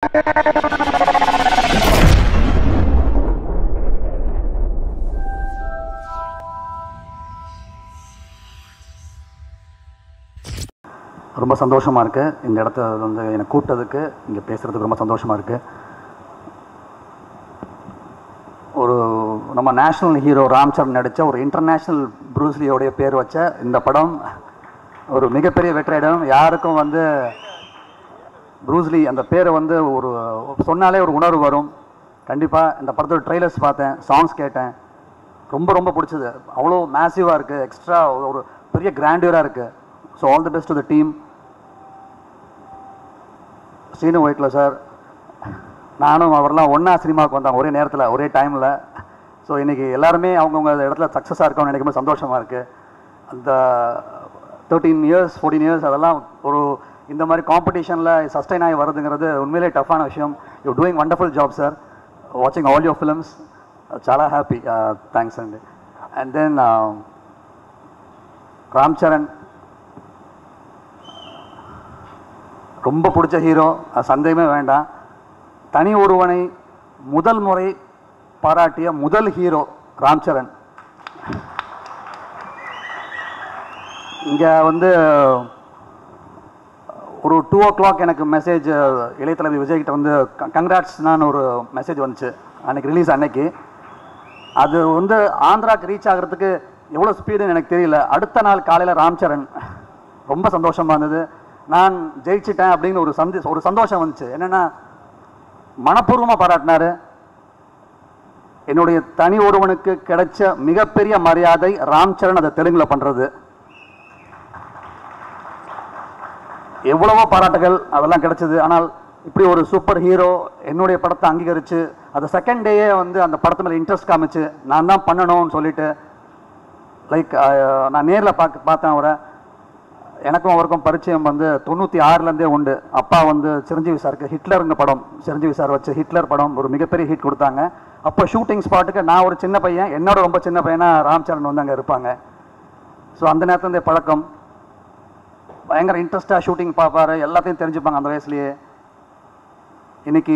ரொம்ப சந்தோஷமாக இருக்குது இந்த இடத்த வந்து என்னை கூப்பிட்டதுக்கு இங்கே பேசுகிறதுக்கு ரொம்ப சந்தோஷமாக இருக்குது ஒரு நம்ம நேஷ்னல் ஹீரோ ராம் சரண் நடித்த ஒரு இன்டர்நேஷ்னல் ப்ரூஸ்லியோடைய பேர் வச்ச இந்த படம் ஒரு மிகப்பெரிய வெற்றியிடம் யாருக்கும் வந்து ப்ரூஸ்லி அந்த பேரை வந்து ஒரு சொன்னாலே ஒரு உணர்வு வரும் கண்டிப்பாக இந்த படத்தோட ட்ரெய்லர்ஸ் பார்த்தேன் சாங்ஸ் கேட்டேன் ரொம்ப ரொம்ப பிடிச்சது அவ்வளோ மேசிவாக இருக்குது எக்ஸ்ட்ரா ஒரு பெரிய கிராண்டியராக இருக்குது so all the best to the team Seenu ஒயிட்ல சார் நானும் அவர்லாம் ஒன்றா சினிமாவுக்கு வந்தாங்க ஒரே நேரத்தில் ஒரே டைமில் ஸோ இன்றைக்கி எல்லாருமே அவங்கவுங்க இடத்துல சக்ஸஸாக இருக்கணும்னு நினைக்கும் போது சந்தோஷமாக இருக்குது அந்த தேர்ட்டீன் இயர்ஸ் ஃபோர்டீன் இயர்ஸ் அதெல்லாம் ஒரு இந்த மாதிரி காம்படிஷனில் சஸ்டைன் ஆகி வருதுங்கிறது உண்மையிலே டஃப்பான விஷயம் you doing wonderful job sir watching all your films చాలా హ్యాపీ థ్యాంక్స్ అండి అండ్ దెన్ ராம் சரண் ரொம்ப பிடிச்ச ஹீரோ அது சந்தேகமே வேண்டாம் தனி ஒருவனை முதல் முறை பாராட்டிய முதல் ஹீரோ ராம் சரண் இங்கே வந்து ஒரு டூ ஓ கிளாக் எனக்கு மெசேஜ் இளையதளபதி விஜய்கிட்ட வந்து கங்க்ராட்ஸ்னான்னு ஒரு மெசேஜ் வந்துச்சு அன்னைக்கு ரிலீஸ் அன்னைக்கு அது வந்து ஆந்திராக்கு ரீச் ஆகிறதுக்கு எவ்வளோ ஸ்பீடுன்னு எனக்கு தெரியல அடுத்த நாள் காலையில் ராம்சரண் ரொம்ப சந்தோஷமாக இருந்தது நான் ஜெயிச்சிட்டேன் அப்படின்னு ஒரு சந்தி ஒரு சந்தோஷம் வந்துச்சு என்னென்னா மனப்பூர்வமாக பாராட்டினாரு என்னுடைய தனி ஒருவனுக்கு கிடைச்ச மிகப்பெரிய மரியாதை ராம்சரண் அதை தெலுங்கில் பண்ணுறது எவ்வளவோ பாராட்டுகள் அதெல்லாம் கிடைச்சது ஆனால் இப்படி ஒரு சூப்பர் ஹீரோ என்னுடைய படத்தை அங்கீகரித்து அந்த செகண்ட் டேயே வந்து அந்த படத்து மேலே இன்ட்ரெஸ்ட் காமிச்சு நான் தான் பண்ணணும்னு சொல்லிட்டு லைக் நான் நேரில் பார்க்க பார்த்தேன் அவரை எனக்கும் அவருக்கும் பரிச்சயம் வந்து தொண்ணூற்றி ஆறுலேருந்தே உண்டு அப்பா வந்து சிரஞ்சீவி சாருக்கு ஹிட்லருங்க படம் சிரஞ்சீவி சார் வச்சு ஹிட்லர் படம் ஒரு மிகப்பெரிய ஹிட் கொடுத்தாங்க அப்போ ஷூட்டிங் ஸ்பாட்டுக்கு நான் ஒரு சின்ன பையன் என்னோட ரொம்ப சின்ன பையனா ராம்சரண் வந்து அங்கே இருப்பாங்க ஸோ அந்த நேரத்துலேருந்தே பழக்கம் பயங்கர இன்ட்ரெஸ்டாக ஷூட்டிங் பார்ப்பாரு எல்லாத்தையும் தெரிஞ்சுப்பாங்க அந்த வயசுலயே இன்னைக்கு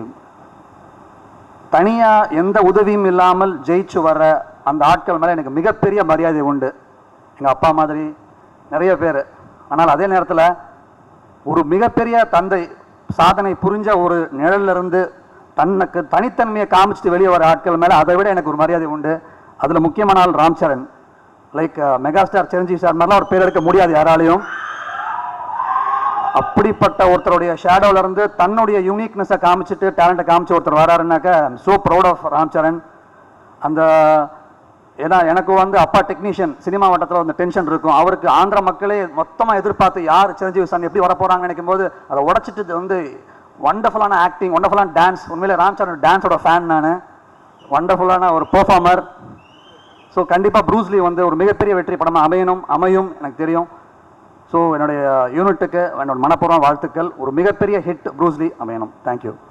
தனியாக எந்த உதவியும் இல்லாமல் ஜெயிச்சு வர அந்த ஆட்கள் மேலே எனக்கு மிகப்பெரிய மரியாதை உண்டு எங்கள் அப்பா மாதிரி நிறைய பேர் ஆனால் அதே நேரத்தில் ஒரு மிகப்பெரிய தந்தை சாதனை புரிஞ்ச ஒரு நிழல்ல இருந்து தன்னுக்கு தனித்தன்மையை காமிச்சிட்டு வெளியே வர ஆட்கள் மேலே அதை விட எனக்கு ஒரு மரியாதை உண்டு அதில் முக்கியமான ஆள் Ram Charan like megastar Chiranjeevi sir மாதிரிலாம் ஒரு பேர் எடுக்க முடியாது யாராலையும் அப்படிப்பட்ட ஒருத்தருடைய ஷேடோல இருந்து தன்னுடைய யூனிக்னஸை காமிச்சிட்டு டேலண்ட்டை காமிச்சு ஒருத்தர் வராருன்னாக்க so proud of Ram Charan அந்த ஏன்னா எனக்கு வந்து அப்பா டெக்னீஷியன் சினிமா வட்டத்தில் வந்து டென்ஷன் இருக்கும் அவருக்கு ஆந்திர மக்களே மொத்தமாக எதிர்பார்த்து யார் சிரஞ்சீவி சார் எப்படி வர போகிறாங்கன்னு நினைக்கும் போது அதை உடச்சிட்டு வந்து வண்டர்ஃபுல்லான ஆக்டிங் வண்டர்ஃபுல்லான டான்ஸ் உண்மையிலே ராம் சரண் டான்ஸோட ஃபேன் நான் வண்டர்ஃபுல்லான ஒரு பெர்ஃபார்மர் ஸோ கண்டிப்பாக ப்ரூஸ்லி வந்து ஒரு மிகப்பெரிய வெற்றி படமாக அமையணும் அமையும் எனக்கு தெரியும் ஸோ என்னுடைய யூனிட்டுக்கு என்னோட மனப்பூர்வ வாழ்த்துக்கள் ஒரு மிகப்பெரிய ஹிட் ப்ரூஸ்லி அமையணும் தேங்க்யூ